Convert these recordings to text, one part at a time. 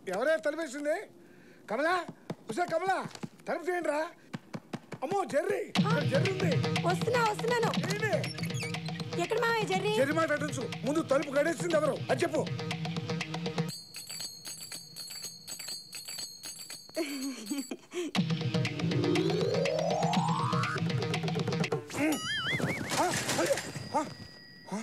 ఎవరే తలిపేసింది కమలా ఉసే కమలా తలుపు తీయండి రా అమ్మో జెర్రీ ఇక్కడ జెర్రీ ఉంది వస్తున్నా వస్తున్నాను ఏంటి ఎక్కడ మావయ్య జర్రీ జెర్రీ మాట అటుంచు ముందు తలుపు గడేసింది ఎవరు అది చెప్పు ఆ, అయ్యో, ఆ, ఆ.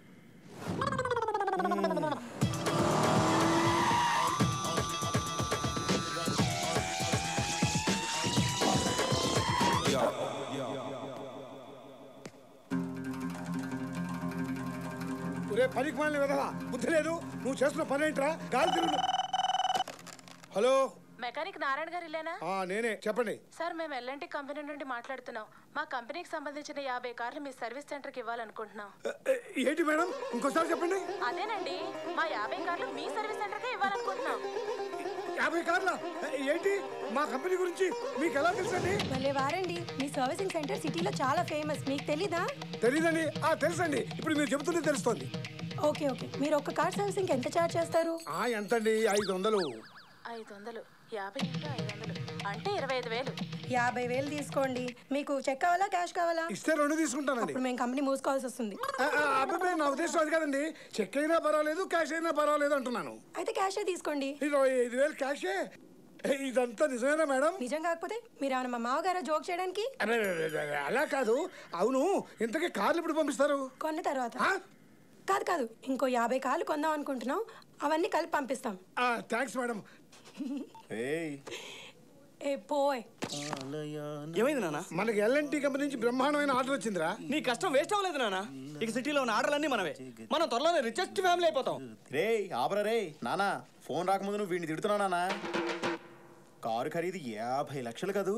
ఒరే పనికి మాలిన విధవా బుద్ధి లేదు నువ్వు చేస్తున్న పని ఏంట్రా గాలి తిరుగు హలో మెకానిక్ నారాయణ గారు ఇల్లేనా ఆ, నేనే చెప్పండి సార్ మేము ఎల్ఎన్టీ కంపెనీ నుండి మాట్లాడుతున్నాం మా కంపెనీకి సంబంధించిన యాభై కార్లు మీ సర్వీస్ సెంటర్కి ఇవ్వాలనుకుంటున్నాం ఏ, ఏంటి మేడం ఇంకోసారి చెప్పండి అదేనండి మా యాభై కార్లు మీ సర్వీస్ సెంటర్కే ఇవ్వాలనుకుంటున్నాం యాభై కార్ల ఏంటి మా కంపెనీ గురించి మీకు ఎలా తెలుసండి భలే వారండి మీ సర్వీసింగ్ సెంటర్ సిటీలో చాలా ఫేమస్ మీకు తెలీదా తెలీదండి ఆ తెలుసండి ఇప్పుడు మీరు చెబుతుంటే తెలుస్తోంది ఓకే ఓకే మీరు ఒక్క కార్ సర్వీసింగ్ ఎంత చార్జ్ చేస్తారు ఆ ఎంతండి ఐదు వందలు ఐదు వందలు యాభై ఇంటూ ఐదు వందలు అంటే ఇరవై ఐదు వేలు యాభై వేలు తీసుకోండి మీకు చెక్ కావాలా క్యాష్ కావాలా ఇస్తే రెండు తీసుకుంటానండి ఇప్పుడు మేము కంపెనీ మూసుకోవాల్సి వస్తుంది ఆ, ఆ, అబ్బాయి నా ఉద్దేశం అది కదండి చెక్ అయినా పర్వాలేదు క్యాష్ అయినా పర్వాలేదు అంటున్నాను అయితే క్యాషే తీసుకోండి ఇరవై ఐదు వేలు క్యాషే ఏ, ఇదంతా నిజమేనా మేడం నిజం కాకపోతే మీరు ఏమైనా మా మామగారా జోక్ చేయడానికి అరే, అరే, అరే, అలా కాదు అవును ఇంతకీ కార్లు ఇప్పుడు పంపిస్తారు కొన్న తర్వాత ఆ? కాదు కాదు ఇంకో యాభై కార్లు కొందాం అనుకుంటున్నాం అవన్నీ కలిపి పంపిస్తాం ఆ, థ్యాంక్స్ మేడం ఏయ్ ఏ పోయ్ ఏమైంది నాన్న మనకి ఎల్ఎన్టీ కంపెనీ నుంచి బ్రహ్మాండమైన ఆర్డర్ వచ్చిందిరా నీ కష్టం వేస్ట్ అవ్వలేదు నాన్న ఇక సిటీలో ఉన్న ఆర్డర్లన్నీ మనవే మనం త్వరలోనే రిచెస్ట్ ఫ్యామిలీ అయిపోతాం రే ఆపరా రే నానా ఫోన్ రాకముందు నువ్వు వీడిని తిడుతున్నావు నానా కారు ఖరీదు యాభై లక్షలు కదూ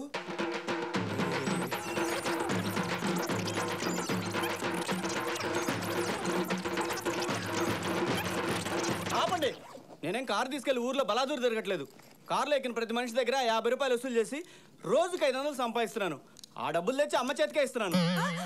ఆపండి నేనేం కారు తీసుకెళ్లి ఊర్లో బలాదూరు తిరగట్లేదు కారులో ఎక్కిన ప్రతి మనిషి దగ్గర యాభై రూపాయలు వసూలు చేసి రోజుకి ఐదు వందలు సంపాదిస్తున్నాను ఆ డబ్బులు తెచ్చి అమ్మ చేతికే ఇస్తున్నాను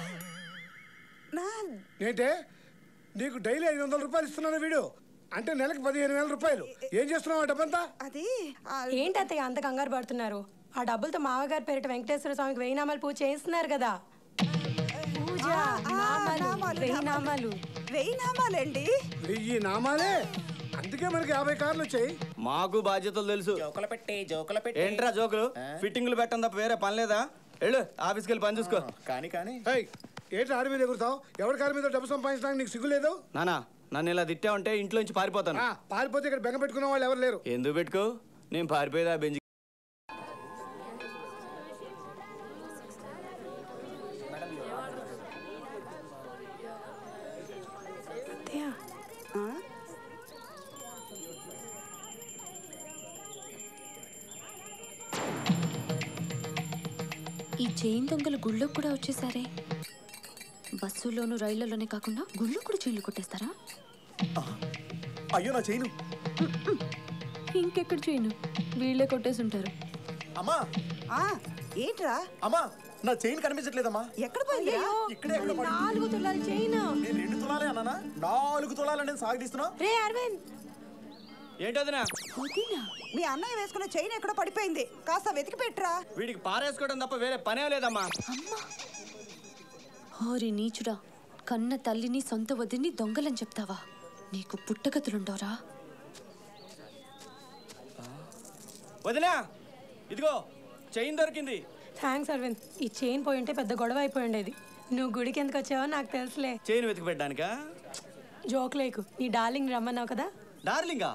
ఏంటే నీకు డైలీ ఐదు వందల రూపాయలు ఇస్తున్నాను వీడు అంటే నెలకు పదిహేను వేల రూపాయలు ఏం చేస్తున్నావు ఆ డబ్బంతా అది ఆ, ఏంటి అత్తయ్య అంత కంగారు పడుతున్నారు ఆ డబ్బులతో మామగారి పేరిట వెంకటేశ్వర స్వామికి వెయ్యి నామాలు పూజ చేయిస్తున్నారు కదా పూజ ఆ, నామాలు నామాలు, వెయ్యి నామాలు. నామాలు వెయ్యి నామాలండి వెయ్యి నామాలే అందుకే మనకి యాభై కార్లు వచ్చాయి మాకు బాధ్యతలు తెలుసు జోకులు పెట్టి జోకులు పెట్టి ఏంట్రా జోకులు ఫిట్టింగ్లు పెట్టడం తప్ప వేరే పని లేదా వెళ్ళు ఆఫీస్కి వెళ్ళి పని చూసుకో కానీ కానీ ఏయ్, ఏంటి ఆడి మీద ఎగురుతావు ఎవరి కారు మీద డబ్బు సంపాదించడానికి నీకు సిగ్గు లేదు నానా నన్ను ఇలా తిట్టావంటే ఇంట్లో నుంచి పారిపోతాను ఆ, పారిపోతే ఇక్కడ బెంగ పెట్టుకున్న వాళ్ళు ఎవరు లేరు ఎందుకు పెట్టుకో నేను పారిపోయేదా బెంచ్ అత్తయ్య ఆ? ఈ చైన్ దొంగలు గుళ్ళోకి కూడా వచ్చేసారే బస్సుల్లోనూ రైళ్లలోనే కాకుండా గుళ్ళో కూడా చైన్లు కొట్టేస్తారా అయ్యో నా చైను ఇంకెక్కడ చైను వీళ్ళే కొట్టేసి ఉంటారు అమ్మా ఆ, ఏంట్రా అమ్మా నా చైన్ కనిపించట్లేదమ్మా ఎక్కడ పోయిందిరా ఇక్కడే ఎక్కడ పడింది? నాలుగు తులాలు చైన్ నేను రెండు తులాలే అన్నానా నాలుగు తులాలని సాగదీస్తున్నా రే అరవింద్ ఏంటోదినా వదినా మీ అన్నయ్య వేసుకున్న చైన్ ఎక్కడో పడిపోయింది కాస్త వెతికి పెట్టురా వీడికి పారేసుకోవడం తప్ప వేరే పనే లేదమ్మా హోరి నీచుడా కన్న తల్లిని సొంత వదిని దొంగలని చెప్తావా నీకు పుట్టగతులుండవరా వదినా ఇదిగో చైన్ దొరికింది థ్యాంక్స్ అరవింద్ ఈ చైన్ పోయి ఉంటే పెద్ద గొడవ అయిపోయి ఉండేది నువ్వు గుడికి ఎందుకు వచ్చావో నాకు తెలుసులే చైన్ వెతికి పెట్టడానికా జోక్ లేకు నీ డార్లింగ్ రమ్మన్నావు కదా డార్లింగా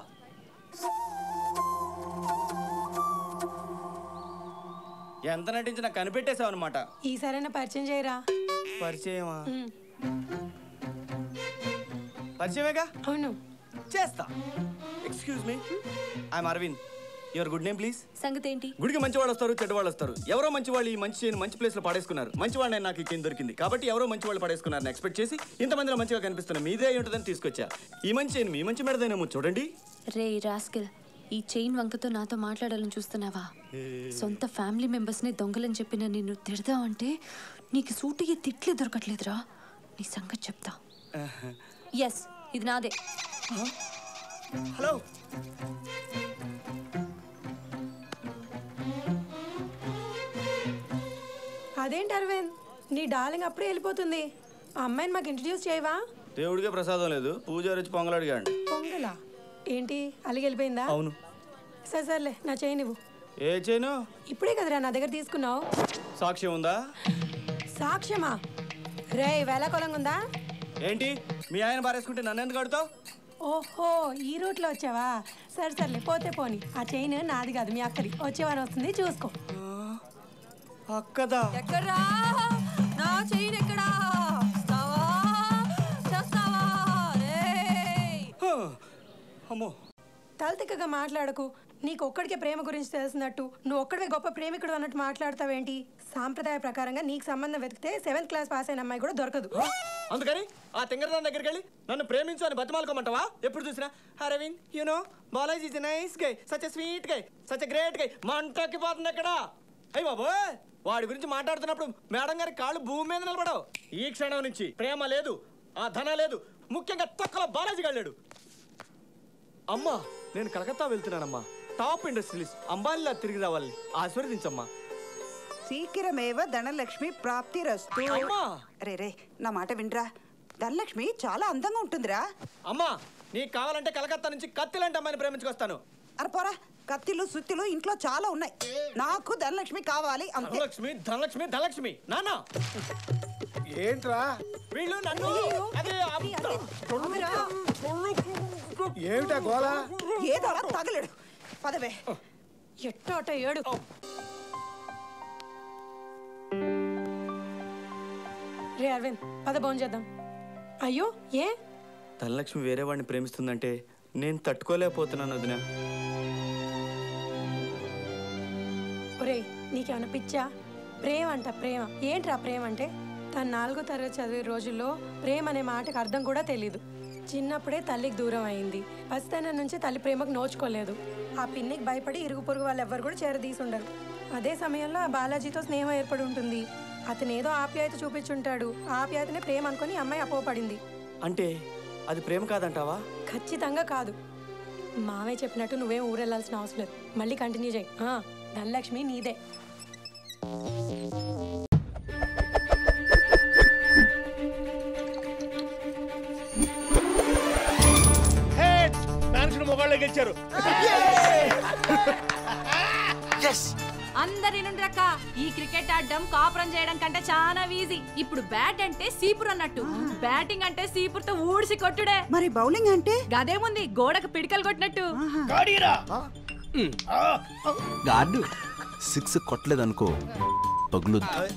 ఎంత నటించినా కనిపెట్టేశావు అనమాట ఈసారైనా పరిచయం చేయరా పరిచయమా ఉమ్, పరిచయమేగా అవును చేస్తా excuse me I'm Aravind your good name please సంగతి ఏంటి గుడికి మంచి వాళ్ళు వస్తారు చెడ్డ వాళ్ళు వస్తారు ఎవరో మంచి వాళ్ళు ఈ మంచి చైన్ మంచి ప్లేస్ లో పడేసుకున్నారు మంచి వాళ్ళని నాకు ఈ చైన్ దొరికింది కాబట్టి ఎవరో మంచి వాళ్ళు పడేసుకున్నారని ఎక్స్పెక్ట్ చేసి ఇంతమందిలో మంచిగా కనిపిస్తున్న మీదే అయి ఉంటుందని తీసుకొచ్చా ఈ మంచి చైన్ మీ మంచి మెడదేనేమో చూడండి రే రాస్కిల్ ఈ చైన్ వంకతో నాతో మాట్లాడాలని చూస్తున్నావా సొంత ఫ్యామిలీ మెంబర్స్ని దొంగలని చెప్పిన నిన్ను తిడదామంటే నీకు సూటిగా తిట్లే దొరకట్లేదురా నీ సంగతి చెప్తా ఎస్ ఇది నాదే హలో అదేంటి అరవింద్ నీ డార్లింగ్ అప్పుడే వెళ్ళిపోతుంది ఆ అమ్మాయిని మాకు ఇంట్రడ్యూస్ చేయవా దేవుడికే ప్రసాదం లేదు పూజారి వచ్చి పొంగలు అడిగాడు పొంగలా ఏంటి అలిగి వెళ్ళిపోయిందా అవును సరే సర్లే నా చేయి నువ్వు ఏ చేయను ఇప్పుడే కదరా నా దగ్గర తీసుకున్నావు సాక్ష్యం ఉందా సాక్ష్యమా రే వేళాకోళంగా ఉందా ఏంటి మీ ఆయన బారేసుకుంటే నన్ను ఎందుకు అడుగుతావు ఓహో ఈ రూట్లో వచ్చావా సరే సర్లే పోతే పోని ఆ చైన్ నాది కాదు మీ అక్కది వచ్చేవారు వస్తుంది చూసుకో అక్కదా ఎక్కడ్రా నా చైన్ ఎక్కడా వస్తావా చేస్తావా రేయ్ హ, అమ్మో తలతిక్కగా మాట్లాడకు నీకు ఒక్కడికే ప్రేమ గురించి తెలిసినట్టు నువ్వు ఒక్కడివే గొప్ప ప్రేమికుడు అన్నట్టు మాట్లాడతావేంటి సాంప్రదాయ ప్రకారంగా నీకు సంబంధం వెతికితే సెవెంత్ క్లాస్ పాస్ అయిన అమ్మాయి కూడా దొరకదు అందుకని ఆ తింగరదాని దగ్గరికి వెళ్ళి నన్ను ప్రేమించు అని బతిమాలుకోమంటావా ఎప్పుడు చూసినా Aravind you know Balaji is nice guy such sweet guy such great guy మంటకి పోతుంది అక్కడ అయ్యి బాబు వాడి గురించి మాట్లాడుతున్నప్పుడు మేడం గారి కాళ్ళు భూమి మీద నిలబడవు ఈ క్షణం నుంచి ప్రేమ లేదు ఆ ధన లేదు ముఖ్యంగా తక్కువ బాలాజీ గాళ్ళాడు అమ్మా నేను కలకత్తా వెళ్తున్నానమ్మా టాప్ ఇండస్ట్రీస్ అంబాలిలా తిరిగి రావాలి ఆశీర్వదించమ్మా శీఘ్రమేవ ధనలక్ష్మి ప్రాప్తిరస్తు అమ్మా రే రే నా మాట వినరా ధనలక్ష్మి చాలా అందంగా ఉంటుందిరా అమ్మా నీకు కావాలంటే కలకత్తా నుంచి కత్తిలాంటి అమ్మాయిని ప్రేమించుకొస్తాను అరే పోరా కత్తిలు సుత్తిలు ఇంట్లో చాలా ఉన్నాయి నాకు ధనలక్ష్మి కావాలి అంతే ధనలక్ష్మి ధనలక్ష్మి ధనలక్ష్మి నాన్న ఏంట్రా వీళ్ళు నన్ను అదే ఏమిటా గోలా ఏదో అలా తగలడు పదవే ఎట్టో అటో ఏడు రే అరవింద్ పద భోజనం చేద్దాం అయ్యో ఏ ధనలక్ష్మి వేరే వాడిని ప్రేమిస్తుందంటే నేను తట్టుకోలేకపోతున్నాను వదిన ఒరేయ్ నీకేమైనా పిచ్చా ప్రేమ అంట ప్రేమ ఏంట్రా ప్రేమ అంటే తను నాలుగో తరగతి చదివే రోజుల్లో ప్రేమ అనే మాటకు అర్థం కూడా తెలీదు చిన్నప్పుడే తల్లికి దూరం అయింది పసితనం నుంచి తల్లి ప్రేమకు నోచుకోలేదు ఆ పిన్నికి భయపడి ఇరుగు పొరుగు వాళ్ళు ఎవ్వరు కూడా చేరదీసి ఉండరు అదే సమయంలో ఆ బాలాజీతో స్నేహం ఏర్పడి ఉంటుంది అతను ఏదో ఆప్యాయత చూపించుంటాడు ఆ ఆప్యాయతనే ప్రేమ అనుకొని అమ్మాయి అపోపడింది అంటే అది ప్రేమ కాదంటావా ఖచ్చితంగా కాదు మావే చెప్పినట్టు నువ్వేం ఊరెళ్ళాల్సిన అవసరం లేదు మళ్ళీ కంటిన్యూ చేయి ఆ, ధనలక్ష్మి నీదే మ్యాన్షన్ మొగాళ్ళే గెలిచారు అందరి నుండి రక్క ఈ క్రికెట్ ఆడడం కాపురం చేయడం కంటే చాలా ఈజీ ఇప్పుడు బ్యాట్ అంటే సీపురు అన్నట్టు బ్యాటింగ్ అంటే సీపురుతో ఊడిసి కొట్టుడే మరి బౌలింగ్ అంటే గదేముంది గోడకు పిడికలు కొట్టినట్టు గార్డు సిక్స్ కొట్టలేదనుకో పగులు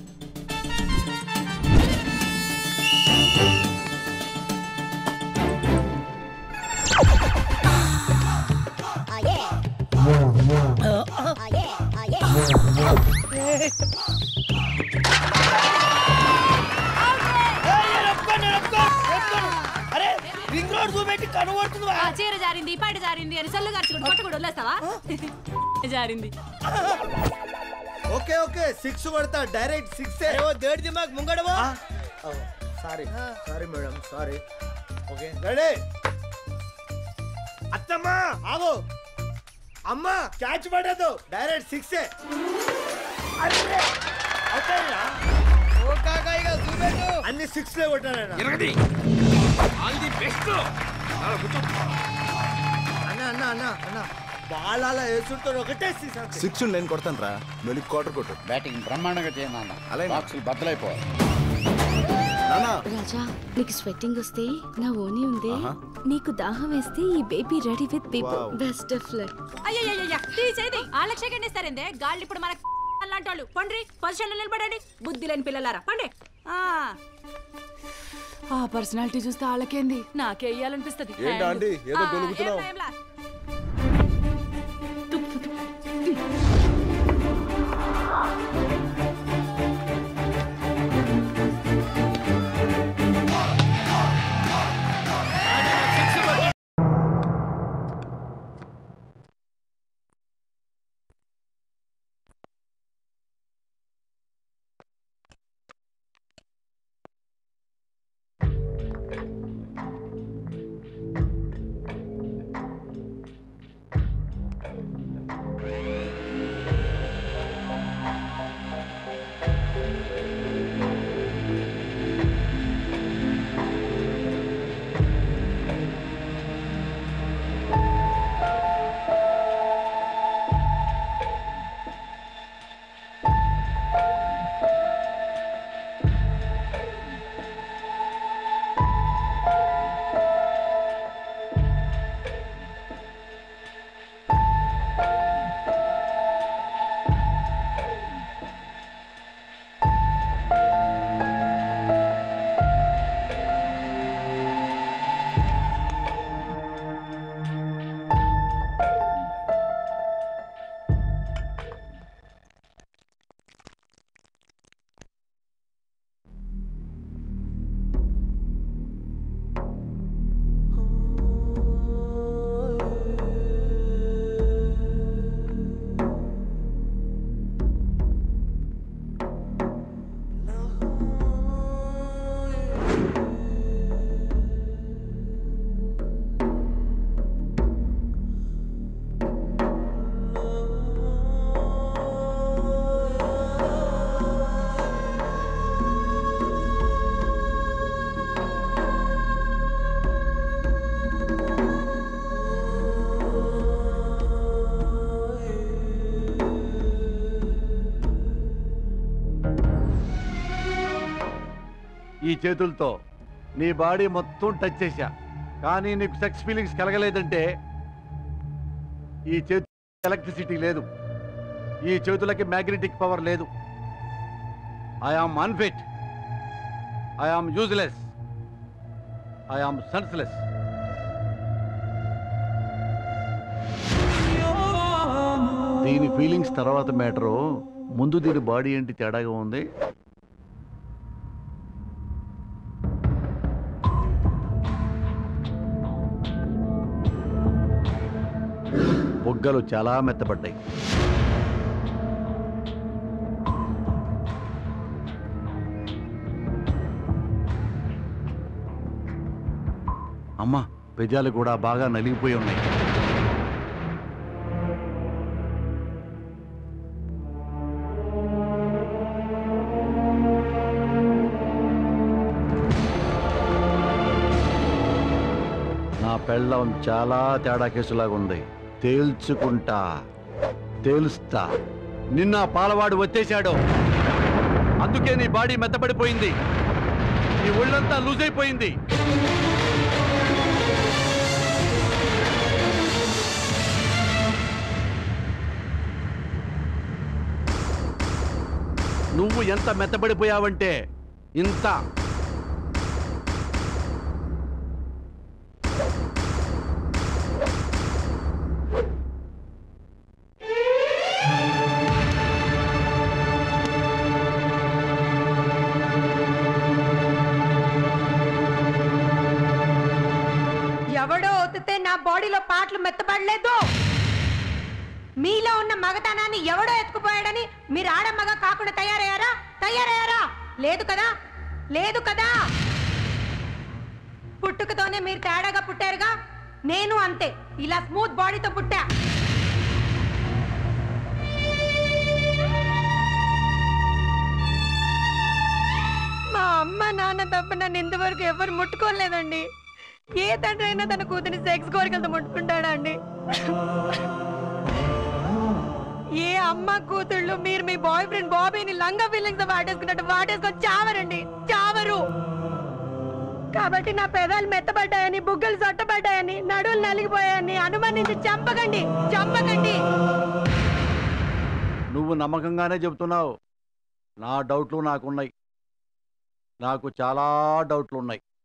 అరే రింగ్ రోడ్ చూపెట్టి కనబడుతుంది ఆ చీర జారింది పైట జారింది అని సల్లు గార్చుకుంటూ కొట్ట కూడా వదిలేస్తావా జారింది ఓకే ఓకే సిక్స్ కొడతా డైరెక్ట్ సిక్స్ దేడి దిమాగ్ ముంగడవా sorry sorry madam sorry okay ready అత్తమ్మా ఆగో అమ్మా క్యాచ్ పడదు డైరెక్ట్ సిక్స్ అన్ని సిక్స్ లే కొట్టాను అన్న అన్న అన్న అన్న బాల్ అలా వేస్తుంటారు ఒకటే సిక్స్ సిక్స్ నేను కొడతాను రా వెళ్ళి క్వార్టర్ కొట్టు బ్యాటింగ్ బ్రహ్మాండంగా చేయను అలాగే. బాక్సులు బద్దలైపోవాలి నానా రాజా నీకు స్వెట్టింగ్ వస్తే నా ఓని ఉంది నీకు దాహం వేస్తే ఈ baby ready with people best of luck అయ్యయ్యయ్య తీసేది వాళ్ళకి సెకండ్ ఇస్తారేందే గాళ్ళు ఇప్పుడు మన అలాంటి వాళ్ళు పండ్రి పొజిషన్ లో నిలబడండి బుద్ధి లేని పిల్లలారా పండి ఆ ఆ పర్సనాలిటీ చూస్తే వాళ్ళకేంది నాకే వేయాలనిపిస్తుంది ఏంటా ఆంటీ? ఏదో గొలుగుతున్నావు. ఈ చేతులతో నీ బాడీ మొత్తం టచ్ చేశా కానీ నీకు సెక్స్ ఫీలింగ్స్ కలగలేదంటే ఈ చేతు ఎలక్ట్రిసిటీ లేదు ఈ చేతులకి మ్యాగ్నెటిక్ పవర్ లేదు I am unfit I am useless I am senseless దీని ఫీలింగ్స్ తర్వాత మ్యాటరు ముందు దీని బాడీ ఏంటి తేడాగా ఉంది బొగ్గలు చాలా మెత్తబడ్డాయి అమ్మా పెజాలు కూడా బాగా నలిగిపోయి ఉన్నాయి నా పెళ్ళం చాలా తేడా కేసులాగా ఉంది తేల్చుకుంటా తేలుస్తా నిన్న ఆ పాలవాడు వచ్చేశాడు అందుకే నీ బాడీ మెత్తబడిపోయింది నీ ఒళ్ళంతా లూజ్ అయిపోయింది నువ్వు ఎంత మెత్తబడిపోయావంటే ఇంత ఎవడో ఒత్తితే నా బాడీలో పాటలు మెత్తపడలేదు మీలో ఉన్న మగతనాన్ని ఎవడో ఎత్తుకుపోయాడని మీరు ఆడమ్మగా కాకుండా తయారయ్యారా తయారయ్యారా లేదు కదా లేదు కదా పుట్టుకతోనే మీరు తేడాగా పుట్టారుగా నేను అంతే ఇలా స్మూత్ బాడీతో పుట్టా మా అమ్మ నాన్న తప్ప నన్ను ఇంతవరకు ఎవరు ముట్టుకోలేదండి ఏ తండ్రి అయినా తన కూతురి సెక్స్ కోరికలతో ముట్టుకుంటాడా అండి ఏ అమ్మ కూతుళ్ళు మీరు మీ బాయ్ ఫ్రెండ్ బాబీని లంగా ఫీలింగ్స్ వాటేసుకున్నట్టు వాటేసుకొని చావరండి చావరు కాబట్టి నా పెదాలు మెత్తబడ్డాయని బుగ్గలు సొట్టబడ్డాయని నడువులు నలిగిపోయాయని అనుమానించి చంపకండి చంపకండి నువ్వు నమ్మకంగానే చెబుతున్నావు నా డౌట్లు నాకున్నాయి నాకు చాలా డౌట్లు ఉన్నాయి